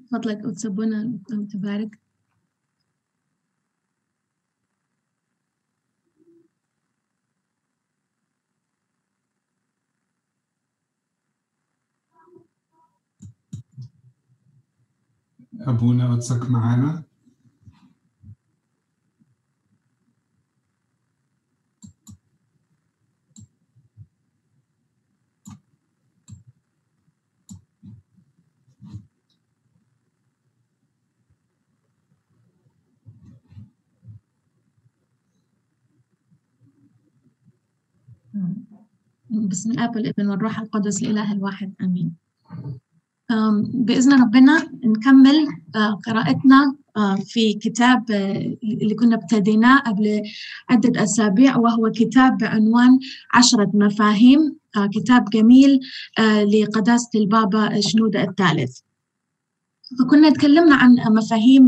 فضلك وتسبونا تبارك أبونا قدسك معانا بسم الاب والابن والروح القدس الاله الواحد امين. باذن ربنا نكمل قراءتنا في كتاب اللي كنا ابتديناه قبل عده اسابيع وهو كتاب بعنوان عشره مفاهيم كتاب جميل لقداسه البابا شنوده الثالث. فكنا تكلمنا عن مفاهيم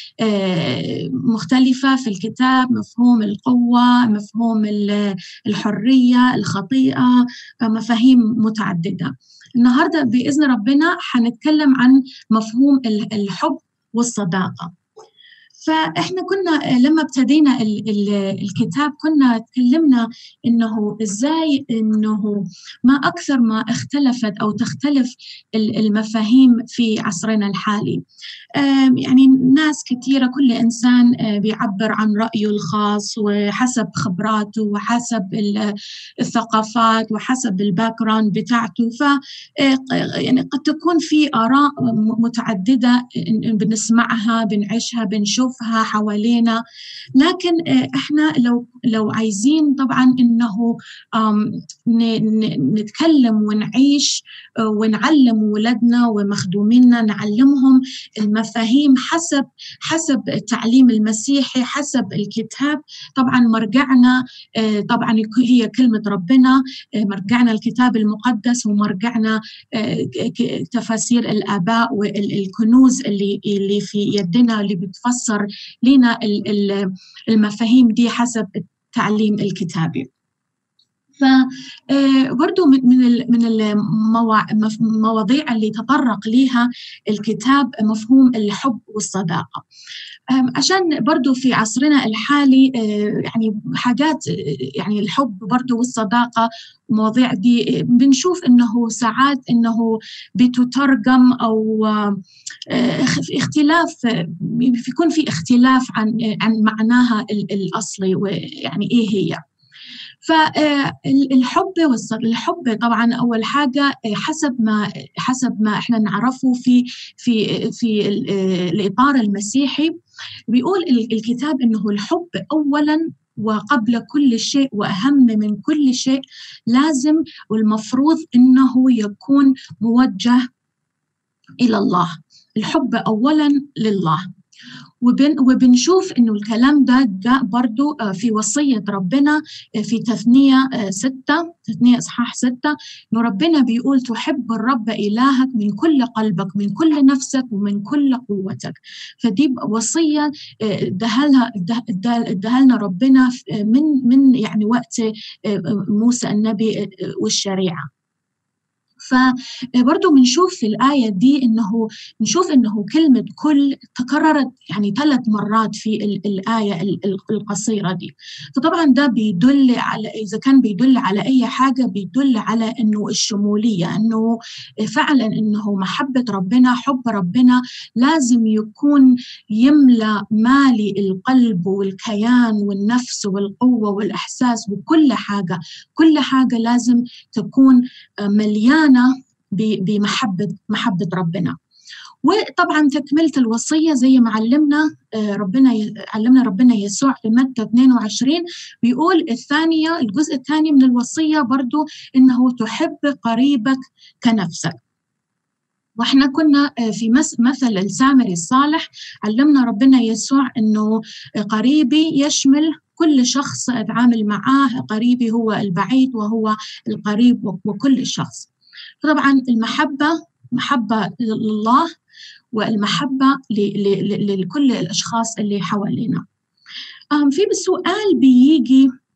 مختلفة في الكتاب مفهوم القوة مفهوم الحرية الخطيئة مفاهيم متعددة النهاردة بإذن ربنا حنتكلم عن مفهوم الحب والصداقة فاحنا كنا لما ابتدينا الكتاب كنا تكلمنا انه ازاي انه ما اكثر ما اختلفت او تختلف المفاهيم في عصرنا الحالي يعني ناس كثيره كل انسان بيعبر عن رايه الخاص وحسب خبراته وحسب الثقافات وحسب الباك جراوند بتاعته ف يعني قد تكون في اراء متعدده بنسمعها بنعيشها بنشوف نشوفها حوالينا لكن احنا لو لو عايزين طبعا انه نتكلم ونعيش ونعلم ولادنا ومخدومينا نعلمهم المفاهيم حسب حسب التعليم المسيحي حسب الكتاب طبعا مرجعنا طبعا هي كلمه ربنا مرجعنا الكتاب المقدس ومرجعنا تفاسير الاباء والكنوز اللي اللي في يدنا اللي بتفسر لنا المفاهيم دي حسب التعليم الكتابي فبرضو من من المواضيع اللي تطرق لها الكتاب مفهوم الحب والصداقة عشان برضو في عصرنا الحالي يعني حاجات يعني الحب برضو والصداقة المواضيع دي بنشوف انه ساعات انه بتترجم او اختلاف بيكون في اختلاف عن عن معناها الاصلي ويعني ايه هي فالحب الحب طبعا اول حاجه حسب ما حسب ما احنا نعرفه في في في الاطار المسيحي بيقول الكتاب انه الحب اولا وقبل كل شيء واهم من كل شيء لازم والمفروض انه يكون موجه الى الله الحب اولا لله وبن وبنشوف انه الكلام ده جاء برضو في وصية ربنا في تثنية ستة تثنية اصحاح ستة انه ربنا بيقول تحب الرب الهك من كل قلبك من كل نفسك ومن كل قوتك فدي وصية ادها لنا ربنا من من يعني وقت موسى النبي والشريعه فبرضه بنشوف في الآية دي إنه نشوف إنه كلمة كل تكررت يعني ثلاث مرات في الآية القصيرة دي فطبعا ده بيدل على إذا كان بيدل على أي حاجة بيدل على إنه الشمولية إنه فعلا إنه محبة ربنا حب ربنا لازم يكون يملى مالي القلب والكيان والنفس والقوة والإحساس وكل حاجة كل حاجة لازم تكون مليانة بمحبة محبة ربنا وطبعا تكملة الوصية زي ما علمنا ربنا علمنا ربنا يسوع في متى 22 بيقول الثانية الجزء الثاني من الوصية برضو إنه تحب قريبك كنفسك واحنا كنا في مثل السامري الصالح علمنا ربنا يسوع انه قريبي يشمل كل شخص اتعامل معاه قريبي هو البعيد وهو القريب وكل شخص فطبعا المحبة محبة لله والمحبة لكل الأشخاص اللي حوالينا في سؤال بيجي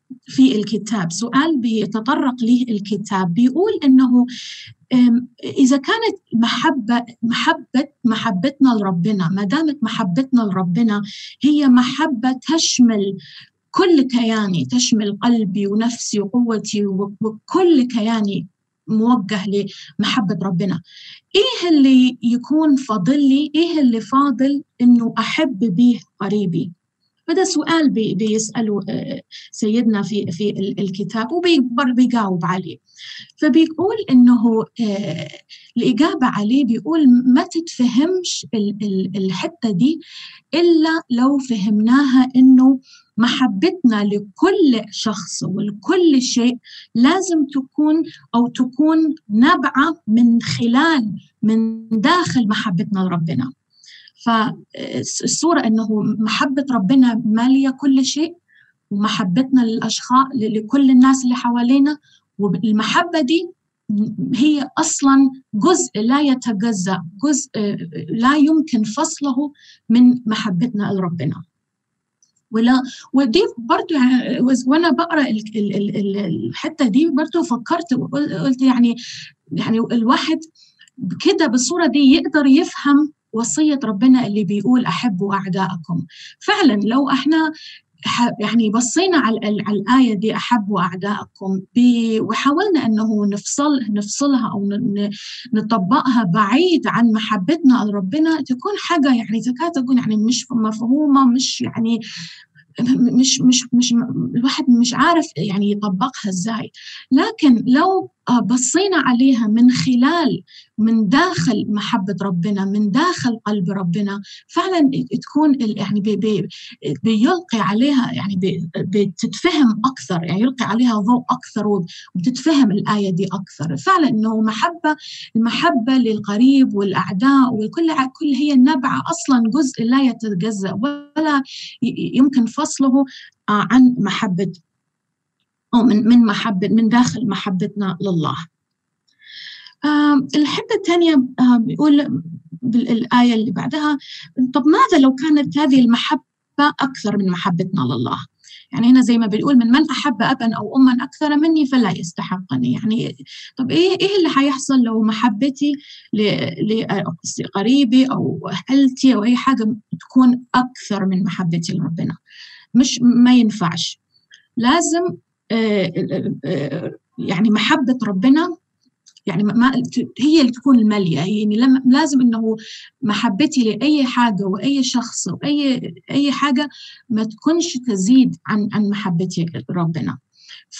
في الكتاب سؤال بيتطرق له الكتاب بيقول انه اذا كانت محبه محبه محبتنا لربنا ما دامت محبتنا لربنا هي محبه تشمل كل كياني تشمل قلبي ونفسي وقوتي وكل كياني موجه لمحبة ربنا إيه اللي يكون فاضل لي إيه اللي فاضل إنه أحب به قريبي فده سؤال بي بيسأله آه، سيدنا في في الكتاب وبيجاوب عليه فبيقول انه آه، الاجابه عليه بيقول ما تتفهمش الحته دي الا لو فهمناها انه محبتنا لكل شخص ولكل شيء لازم تكون او تكون نابعه من خلال من داخل محبتنا لربنا فالصورة أنه محبة ربنا مالية كل شيء ومحبتنا للأشخاص لكل الناس اللي حوالينا والمحبة دي هي أصلا جزء لا يتجزأ جزء لا يمكن فصله من محبتنا لربنا ولا ودي برضو يعني وانا بقرا الحته دي برضو فكرت وقلت يعني يعني الواحد كده بالصوره دي يقدر يفهم وصية ربنا اللي بيقول أحبوا أعداءكم فعلا لو احنا يعني بصينا على الآية دي أحبوا أعداءكم وحاولنا أنه نفصل نفصلها أو نطبقها بعيد عن محبتنا لربنا تكون حاجة يعني تكاد تكون يعني مش مفهومة مش يعني مش مش مش الواحد مش عارف يعني يطبقها ازاي لكن لو بصينا عليها من خلال من داخل محبة ربنا من داخل قلب ربنا فعلا تكون يعني بي بي بيلقي عليها يعني بتتفهم أكثر يعني يلقي عليها ضوء أكثر وبتتفهم الآية دي أكثر فعلا إنه محبة المحبة للقريب والأعداء وكل كل هي النبعة أصلا جزء لا يتجزأ ولا يمكن فصله عن محبة أو من من محبة من داخل محبتنا لله. الحتة الثانية بيقول بالآية اللي بعدها طب ماذا لو كانت هذه المحبة أكثر من محبتنا لله؟ يعني هنا زي ما بنقول من من أحب أبا أو أما أكثر مني فلا يستحقني يعني طب إيه إيه اللي حيحصل لو محبتي لقريبي أو عيلتي أو أي حاجة تكون أكثر من محبتي لربنا مش ما ينفعش لازم آه، آه، يعني محبة ربنا يعني ما هي اللي تكون المالية يعني لما لازم انه محبتي لاي حاجة واي شخص واي اي حاجة ما تكونش تزيد عن عن محبتي ربنا ف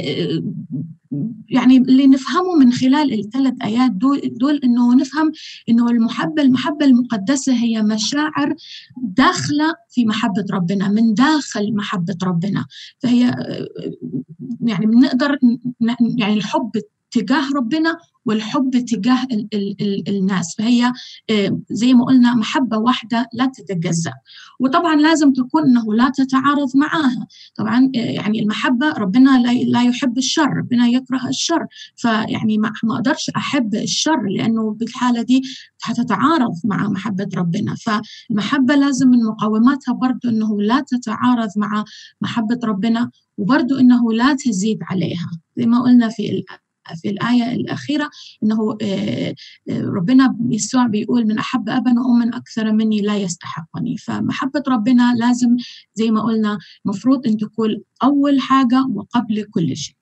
يعني اللي نفهمه من خلال الثلاث ايات دول, دول انه نفهم انه المحبه المحبه المقدسه هي مشاعر داخله في محبه ربنا من داخل محبه ربنا فهي يعني بنقدر يعني الحب تجاه ربنا والحب تجاه ال ال ال الناس فهي آه، زي ما قلنا محبة واحدة لا تتجزأ وطبعا لازم تكون أنه لا تتعارض معها طبعا آه، يعني المحبة ربنا لا يحب الشر ربنا يكره الشر فيعني ما أقدرش أحب الشر لأنه بالحالة دي حتتعارض مع محبة ربنا فالمحبة لازم من مقوماتها برضو أنه لا تتعارض مع محبة ربنا وبرضو أنه لا تزيد عليها زي ما قلنا في في الآية الأخيرة أنه آه، آه، ربنا يسوع بيقول من أحب أبا وأما أكثر مني لا يستحقني فمحبة ربنا لازم زي ما قلنا مفروض أن تكون أول حاجة وقبل كل شيء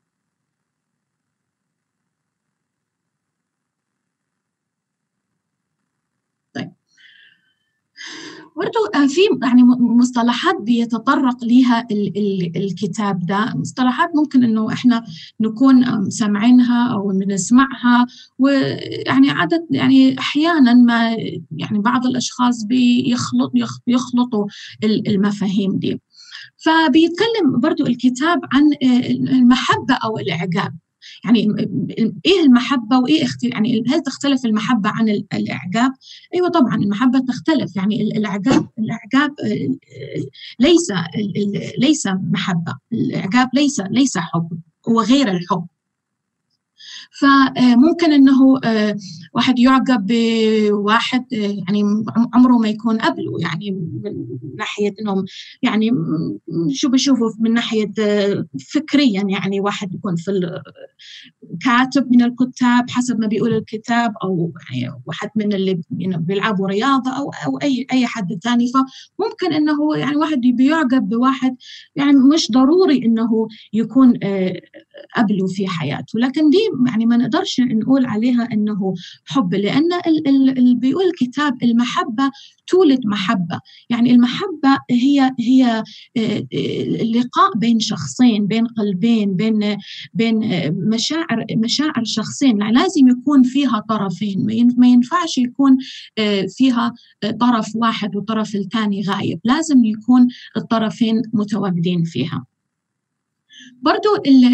برضو آه، في يعني مصطلحات بيتطرق ليها الكتاب ده مصطلحات ممكن انه احنا نكون سامعينها او بنسمعها ويعني عادة يعني احيانا ما يعني بعض الاشخاص بيخلط يخلطوا المفاهيم دي فبيتكلم برضو الكتاب عن آه، المحبة أو الإعجاب يعني ايه المحبه وايه اختل... يعني هل تختلف المحبه عن الاعجاب؟ ايوه طبعا المحبه تختلف يعني الاعجاب الاعجاب ليس ليس محبه، الاعجاب ليس ليس حب هو غير الحب فممكن انه واحد يعجب بواحد يعني عمره ما يكون قبله يعني من ناحيه انهم يعني شو بشوفوا من ناحيه فكريا يعني واحد يكون في كاتب من الكتاب حسب ما بيقول الكتاب او يعني واحد من اللي بيلعبوا رياضه او او اي اي حد ثاني فممكن انه يعني واحد بيعجب بواحد يعني مش ضروري انه يكون قبله في حياته لكن دي يعني ما نقدرش نقول عليها انه حب لان اللي بيقول الكتاب المحبه تولد محبه يعني المحبه هي هي اللقاء بين شخصين بين قلبين بين بين مشاعر مشاعر شخصين يعني لازم يكون فيها طرفين ما ينفعش يكون فيها طرف واحد والطرف الثاني غايب لازم يكون الطرفين متواجدين فيها برضو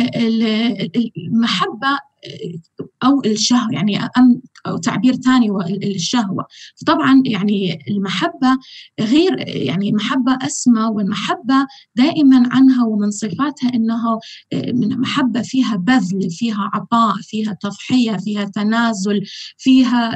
المحبة أو الشهوة يعني أو تعبير ثاني الشهوة فطبعا يعني المحبة غير يعني المحبة أسمى والمحبة دائما عنها ومن صفاتها أنها من محبة فيها بذل فيها عطاء فيها تضحية فيها تنازل فيها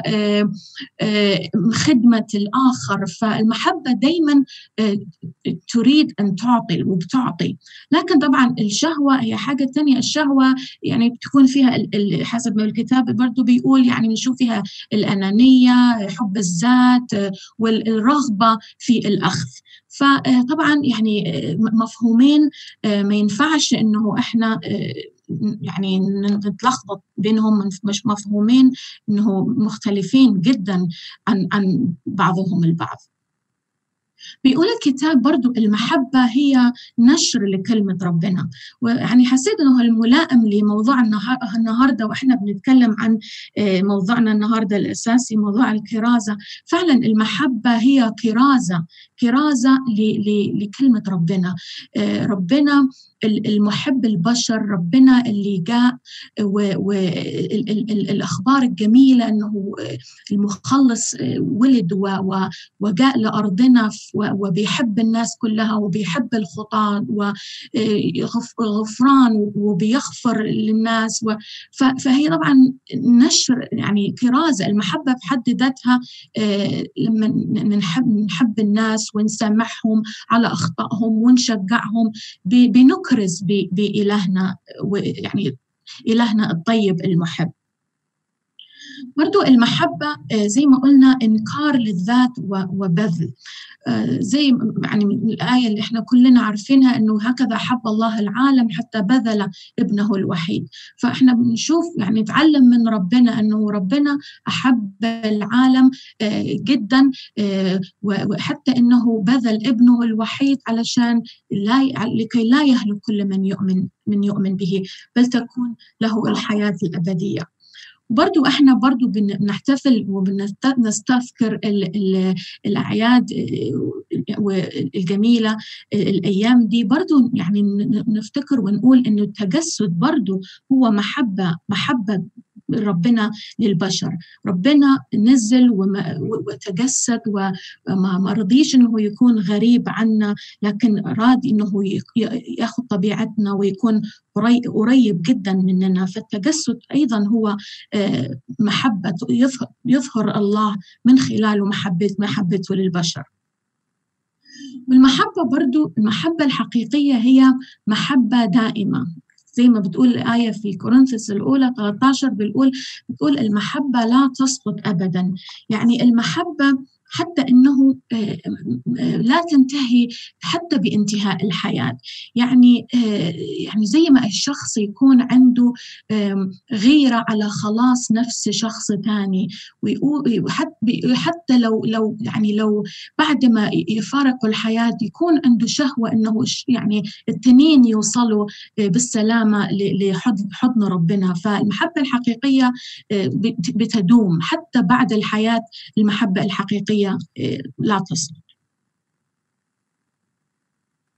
خدمة الآخر فالمحبة دائما تريد أن تعطي وبتعطي لكن طبعا الشهوة هي حاجة ثانية الشهوة يعني بتكون فيها حسب ما الكتاب برضه بيقول يعني نشوف فيها الأنانية حب الذات والرغبة في الأخذ فطبعا يعني مفهومين ما ينفعش انه احنا يعني نتلخبط بينهم مش مفهومين انه مختلفين جدا عن عن بعضهم البعض بيقول الكتاب برضو المحبة هي نشر لكلمة ربنا ويعني حسيت أنه الملائم لموضوع النهاردة وإحنا بنتكلم عن موضوعنا النهاردة الأساسي موضوع الكرازة فعلا المحبة هي كرازة كرازة لكلمة ربنا ربنا المحب البشر ربنا اللي جاء والأخبار الجميلة أنه المخلص ولد وجاء لأرضنا وبيحب الناس كلها وبيحب الخطاة وغفران وبيغفر للناس فهي طبعا نشر يعني كرازة المحبة بحد ذاتها لما نحب, نحب الناس ونسامحهم على أخطائهم ونشجعهم بنكرز بإلهنا يعني إلهنا الطيب المحب برضو المحبة زي ما قلنا إنكار للذات وبذل زي يعني من الآية اللي احنا كلنا عارفينها إنه هكذا حب الله العالم حتى بذل ابنه الوحيد فإحنا بنشوف يعني نتعلم من ربنا إنه ربنا أحب العالم جدا وحتى إنه بذل ابنه الوحيد علشان لا لكي لا يهلك كل من يؤمن من يؤمن به بل تكون له الحياة الأبدية برضو احنا برضو بنحتفل وبنستذكر الاعياد الجميله الايام دي برضو يعني نفتكر ونقول انه التجسد برضو هو محبه محبه ربنا للبشر ربنا نزل وتجسد وما رضيش انه يكون غريب عنا لكن راد انه ياخذ طبيعتنا ويكون قريب جدا مننا فالتجسد ايضا هو محبه يظهر الله من خلاله محبه محبته للبشر والمحبة برضو المحبة الحقيقية هي محبة دائمة زي ما بتقول الآية في كورنثوس الأولى 13 بتقول بتقول المحبة لا تسقط أبدا يعني المحبة حتى انه لا تنتهي حتى بانتهاء الحياه يعني يعني زي ما الشخص يكون عنده غيره على خلاص نفس شخص ثاني حتى لو لو يعني لو بعد ما يفارقوا الحياه يكون عنده شهوه انه يعني التنين يوصلوا بالسلامه لحضن ربنا فالمحبه الحقيقيه بتدوم حتى بعد الحياه المحبه الحقيقيه لا تصل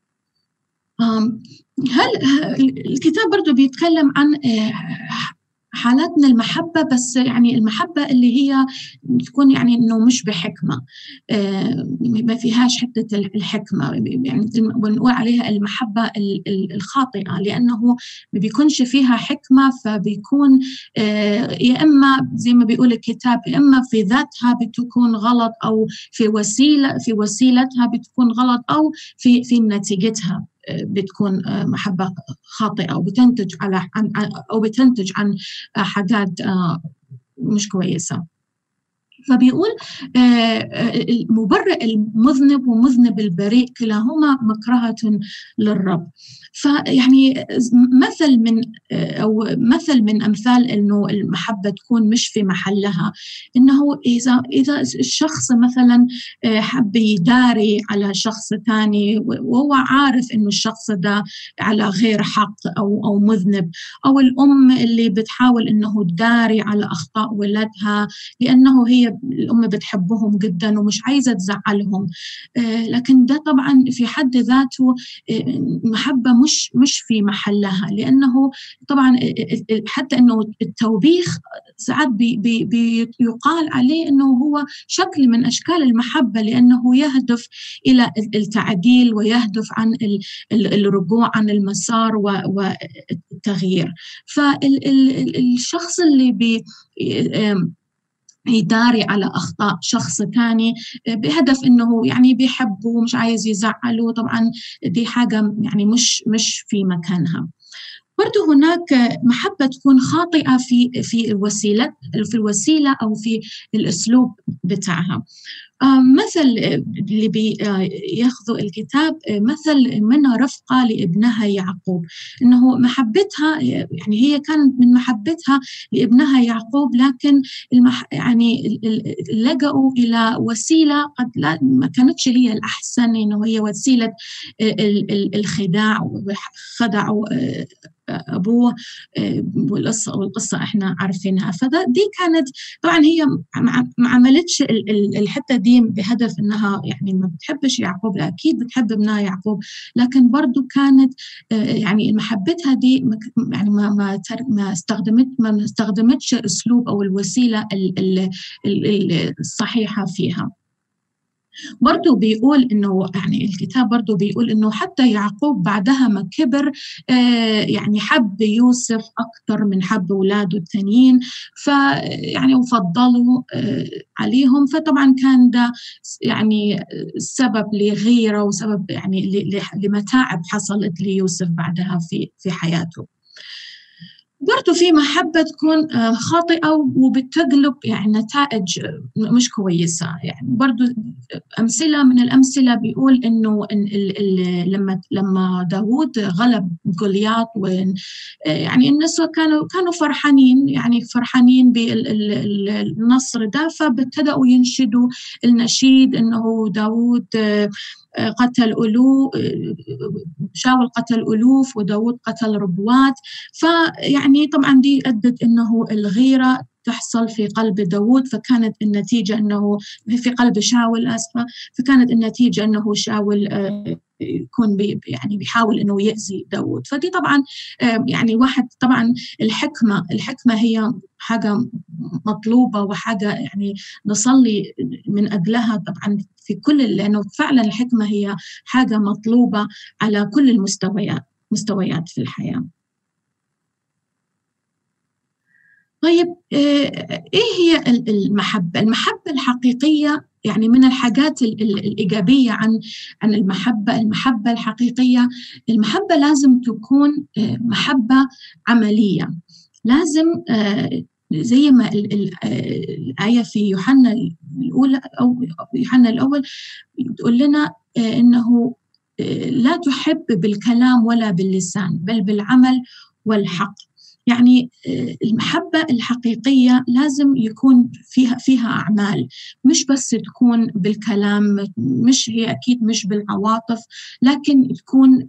هل الكتاب برضو بيتكلم عن حالات من المحبة بس يعني المحبة اللي هي تكون يعني إنه مش بحكمة آه، ما فيهاش حتة الحكمة يعني بنقول عليها المحبة الخاطئة لأنه ما بيكونش فيها حكمة فبيكون آه، يا إما زي ما بيقول الكتاب يا إما في ذاتها بتكون غلط أو في وسيلة في وسيلتها بتكون غلط أو في في نتيجتها بتكون آه، محبة خاطئة أو بتنتج على أو بتنتج عن حاجات آه، مش كويسة فبيقول آه، مبرئ المذنب ومذنب البريء كلاهما مكرهة للرب فيعني مثل من او مثل من امثال انه المحبه تكون مش في محلها انه اذا اذا الشخص مثلا آه، حب يداري على شخص ثاني وهو عارف انه الشخص ده على غير حق او او مذنب او الام اللي بتحاول انه تداري على اخطاء ولدها لانه هي الام بتحبهم جدا ومش عايزه تزعلهم آه، لكن ده طبعا في حد ذاته آه، محبه مش مش في محلها لانه طبعا حتى انه التوبيخ ساعات بي بي بيقال عليه انه هو شكل من اشكال المحبه لانه يهدف الى التعديل ويهدف عن الرجوع عن المسار والتغيير فالشخص اللي بي يداري على اخطاء شخص ثاني بهدف انه يعني بيحبه ومش عايز يزعله طبعا دي حاجه يعني مش مش في مكانها برضه هناك محبة تكون خاطئة في في الوسيلة في الوسيلة أو في الأسلوب بتاعها آه، مثل اللي بياخذوا الكتاب مثل من رفقة لابنها يعقوب إنه محبتها يعني هي كانت من محبتها لابنها يعقوب لكن المح يعني لجأوا إلى وسيلة قد لا ما كانتش هي الأحسن إنه هي وسيلة الخداع وخدعوا آه، ابوه آه، والقصه والقصه احنا عارفينها فدي كانت طبعا هي ما عملتش الحته دي بهدف انها يعني ما بتحبش يعقوب اكيد بتحب ابنها يعقوب لكن برضو كانت آه، يعني محبتها دي يعني ما ما ما استخدمت ما استخدمتش اسلوب او الوسيله الصحيحه فيها برضو بيقول انه يعني الكتاب برضو بيقول انه حتى يعقوب بعدها ما كبر آه يعني حب يوسف اكثر من حب اولاده الثانيين فيعني وفضلوا آه عليهم فطبعا كان ده يعني سبب لغيره وسبب يعني لمتاعب حصلت ليوسف بعدها في في حياته برضو في محبة تكون آه، خاطئة وبتقلب يعني نتائج مش كويسة يعني برضو أمثلة من الأمثلة بيقول إنه لما لما داوود غلب جولياط يعني النسوة كانوا كانوا فرحانين يعني فرحانين بالنصر ده فابتدأوا ينشدوا النشيد إنه داوود قتل ألوف شاول قتل ألوف وداود قتل ربوات فيعني طبعا دي أدت أنه الغيرة تحصل في قلب داود فكانت النتيجة أنه في قلب شاول أسفة فكانت النتيجة أنه شاول آه، يكون بي يعني بيحاول انه يأذي داود فدي طبعا آه، يعني واحد طبعا الحكمه الحكمه هي حاجه مطلوبه وحاجه يعني نصلي من اجلها طبعا في كل لانه فعلا الحكمه هي حاجه مطلوبه على كل المستويات مستويات في الحياه طيب آه، ايه هي المحبه المحبه الحقيقيه يعني من الحاجات الإيجابية عن عن المحبة المحبة الحقيقية المحبة لازم تكون آه، محبة عملية لازم آه، زي ما الآية في يوحنا الأولى أو يوحنا الأول تقول لنا آه، إنه لا تحب بالكلام ولا باللسان بل بالعمل والحق يعني آه، المحبة الحقيقية لازم يكون فيها فيها أعمال مش بس تكون بالكلام مش هي أكيد مش بالعواطف لكن تكون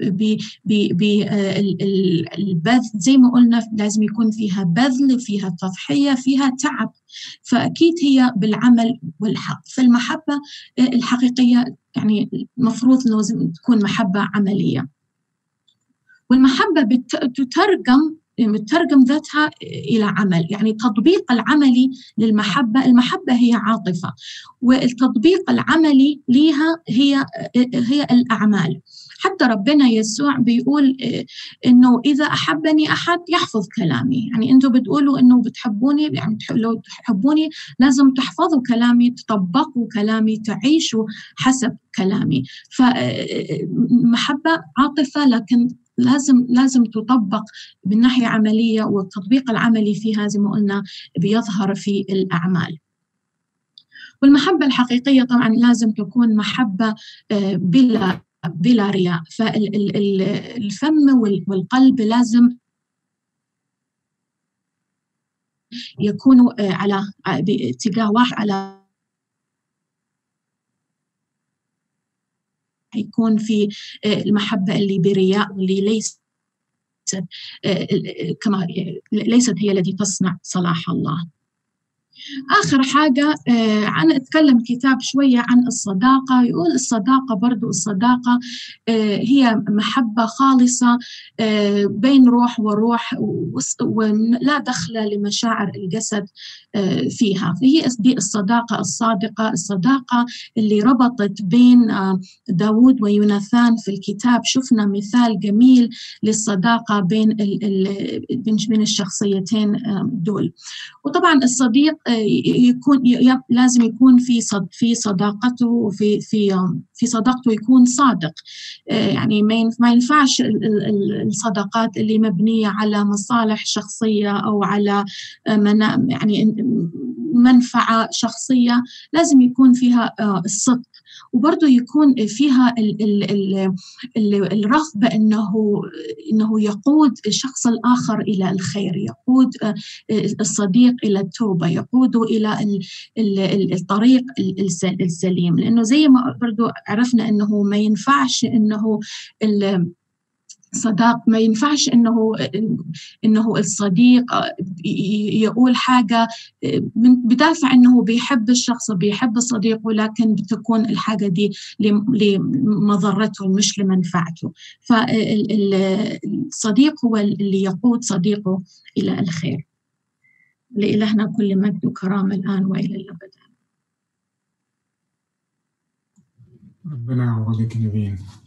بالبذل آه، زي ما قلنا لازم يكون فيها بذل فيها تضحية فيها تعب فأكيد هي بالعمل والحق فالمحبة آه، الحقيقية يعني المفروض لازم تكون محبة عملية والمحبة تترجم تترجم ذاتها إلى عمل يعني التطبيق العملي للمحبة المحبة هي عاطفة والتطبيق العملي لها هي هي الأعمال حتى ربنا يسوع بيقول انه اذا احبني احد يحفظ كلامي يعني انتم بتقولوا انه بتحبوني يعني لو تحبوني لازم تحفظوا كلامي تطبقوا كلامي تعيشوا حسب كلامي فمحبه عاطفه لكن لازم لازم تطبق من ناحيه عمليه والتطبيق العملي فيها زي ما قلنا بيظهر في الاعمال. والمحبه الحقيقيه طبعا لازم تكون محبه بلا بلا رياء فالفم والقلب لازم يكونوا على باتجاه واحد على يكون في المحبة اللي برياء واللي ليست كما ليست هي التي تصنع صلاح الله آخر حاجة عن أتكلم كتاب شوية عن الصداقة يقول الصداقة برضو الصداقة هي محبة خالصة بين روح وروح ولا دخل لمشاعر الجسد فيها فهي دي الصداقة الصادقة الصداقة اللي ربطت بين داود ويوناثان في الكتاب شفنا مثال جميل للصداقة بين بين الشخصيتين دول وطبعا الصديق يكون لازم يكون في صد في صداقته وفي في في صداقته يكون صادق يعني ما ينفعش الصداقات اللي مبنيه على مصالح شخصيه او على يعني منفعه شخصيه لازم يكون فيها الصدق وبرضه يكون فيها ال ال ال الرغبة أنه أنه يقود الشخص الآخر إلى الخير يقود الصديق إلى التوبة يقود إلى الطريق السليم لأنه زي ما برضه عرفنا أنه ما ينفعش أنه صداق ما ينفعش انه انه الصديق يقول حاجه بدافع انه بيحب الشخص بيحب صديقه لكن بتكون الحاجه دي لمضرته مش لمنفعته فالصديق هو اللي يقود صديقه الى الخير لإلهنا كل مجد وكرامه الان والى الابد ربنا يعوضك نبيل